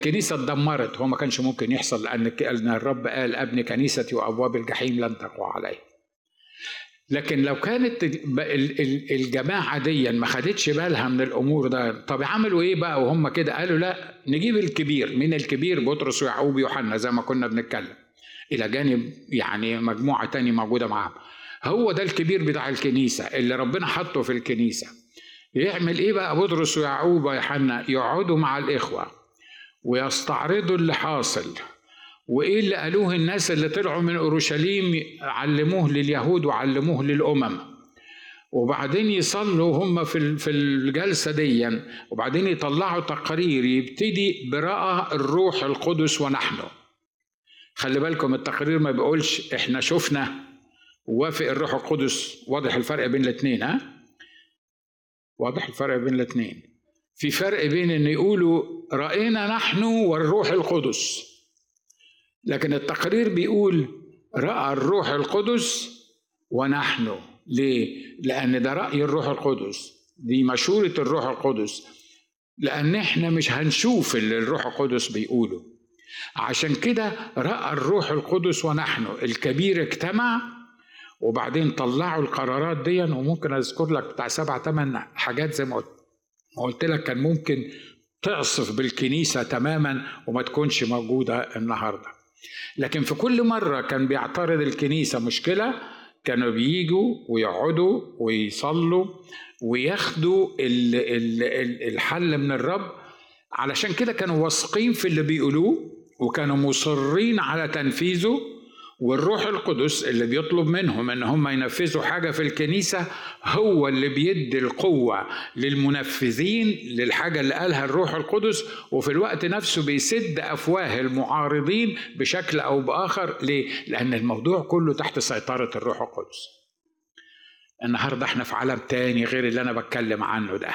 الكنيسة اتدمرت هو ما كانش ممكن يحصل لأن لأن الرب قال أبني كنيستي وأبواب الجحيم لن تقوى عليه لكن لو كانت الجماعة دي ما خدتش بالها من الأمور ده طب عملوا إيه بقى وهم كده قالوا لا نجيب الكبير من الكبير بطرس ويعقوب ويوحنا زي ما كنا بنتكلم إلى جانب يعني مجموعة تانية موجودة معاهم هو ده الكبير بتاع الكنيسة اللي ربنا حطه في الكنيسة يعمل إيه بقى بطرس ويعقوب ويوحنا يقعدوا مع الإخوة ويستعرضوا اللي حاصل وايه اللي قالوه الناس اللي طلعوا من اورشليم علموه لليهود وعلموه للامم وبعدين يصلوا هم في في الجلسه دي وبعدين يطلعوا تقرير يبتدي براءة الروح القدس ونحن خلي بالكم التقرير ما بيقولش احنا شفنا ووافق الروح القدس واضح الفرق بين الاثنين ها واضح الفرق بين الاثنين في فرق بين ان يقولوا راينا نحن والروح القدس لكن التقرير بيقول راى الروح القدس ونحن ليه لان ده راي الروح القدس دي مشوره الروح القدس لان احنا مش هنشوف اللي الروح القدس بيقوله عشان كده راى الروح القدس ونحن الكبير اجتمع وبعدين طلعوا القرارات دي وممكن اذكر لك بتاع سبع ثمان حاجات زي ما قلت ما قلت لك كان ممكن تعصف بالكنيسة تماما وما تكونش موجودة النهاردة لكن في كل مرة كان بيعترض الكنيسة مشكلة كانوا بييجوا ويقعدوا ويصلوا وياخدوا الحل من الرب علشان كده كانوا واثقين في اللي بيقولوه وكانوا مصرين على تنفيذه والروح القدس اللي بيطلب منهم ان هم ينفذوا حاجه في الكنيسه هو اللي بيدي القوه للمنفذين للحاجه اللي قالها الروح القدس وفي الوقت نفسه بيسد افواه المعارضين بشكل او باخر ليه؟ لان الموضوع كله تحت سيطره الروح القدس. النهارده احنا في عالم تاني غير اللي انا بتكلم عنه ده.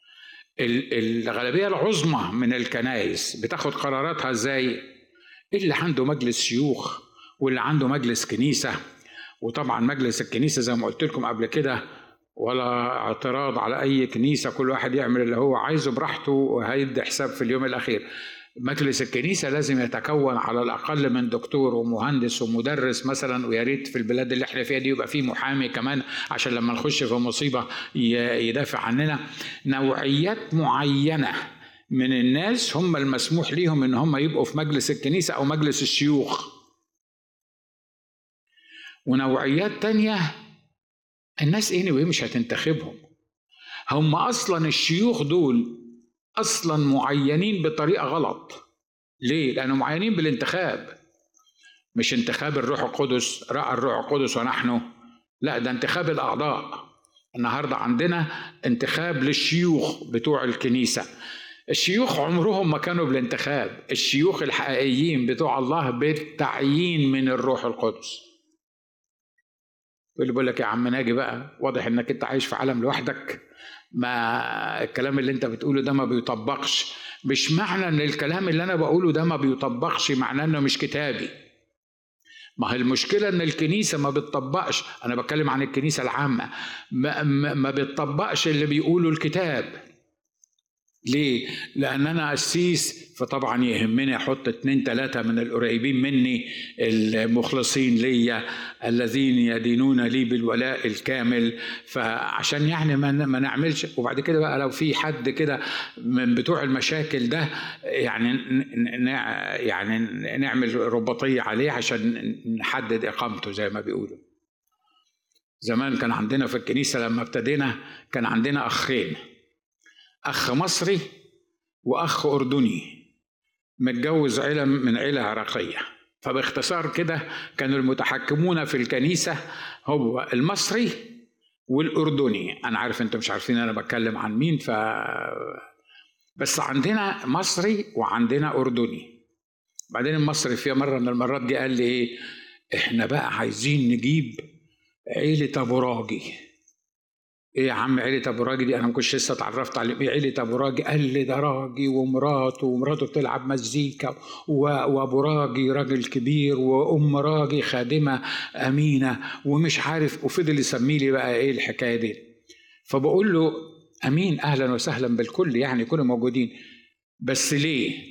الغالبيه العظمى من الكنائس بتاخد قراراتها ازاي؟ اللي عنده مجلس شيوخ واللي عنده مجلس كنيسه وطبعا مجلس الكنيسه زي ما قلت لكم قبل كده ولا اعتراض على اي كنيسه كل واحد يعمل اللي هو عايزه براحته وهيدي حساب في اليوم الاخير مجلس الكنيسه لازم يتكون على الاقل من دكتور ومهندس ومدرس مثلا ويا ريت في البلاد اللي احنا فيها دي يبقى فيه محامي كمان عشان لما نخش في مصيبه يدافع عننا نوعيات معينه من الناس هم المسموح ليهم ان هم يبقوا في مجلس الكنيسه او مجلس الشيوخ ونوعيات تانية الناس anyway مش هتنتخبهم هم أصلا الشيوخ دول أصلا معينين بطريقة غلط ليه؟ لأنهم معينين بالانتخاب مش انتخاب الروح القدس رأى الروح القدس ونحن لا ده انتخاب الأعضاء النهاردة عندنا انتخاب للشيوخ بتوع الكنيسة الشيوخ عمرهم ما كانوا بالانتخاب الشيوخ الحقيقيين بتوع الله بالتعيين من الروح القدس يقول لي بقول لك يا عم ناجي بقى واضح انك انت عايش في عالم لوحدك ما الكلام اللي انت بتقوله ده ما بيطبقش مش معنى ان الكلام اللي انا بقوله ده ما بيطبقش معناه انه مش كتابي ما هي المشكله ان الكنيسه ما بتطبقش انا بتكلم عن الكنيسه العامه ما, ما بتطبقش اللي بيقوله الكتاب ليه؟ لأن أنا قسيس فطبعا يهمني أحط اتنين تلاتة من القريبين مني المخلصين ليا الذين يدينون لي بالولاء الكامل فعشان يعني ما نعملش وبعد كده بقى لو في حد كده من بتوع المشاكل ده يعني يعني نعمل رباطية عليه عشان نحدد إقامته زي ما بيقولوا. زمان كان عندنا في الكنيسة لما ابتدينا كان عندنا أخين أخ مصري وأخ أردني متجوز عيلة من عيلة عراقية فباختصار كده كانوا المتحكمون في الكنيسة هو المصري والأردني أنا عارف أنتم مش عارفين أنا بتكلم عن مين ف بس عندنا مصري وعندنا أردني بعدين المصري في مرة من المرات جه قال لي إيه إحنا بقى عايزين نجيب عيلة أبو راجي ايه يا عم عيلة ابو راجي دي انا ما كنتش لسه اتعرفت عليه ايه عيلة ابو راجي قال لي ده راجي ومراته ومراته بتلعب مزيكا وابو راجي راجل كبير وام راجي خادمة امينة ومش عارف وفضل يسمي لي بقى ايه الحكاية دي فبقول له امين اهلا وسهلا بالكل يعني يكونوا موجودين بس ليه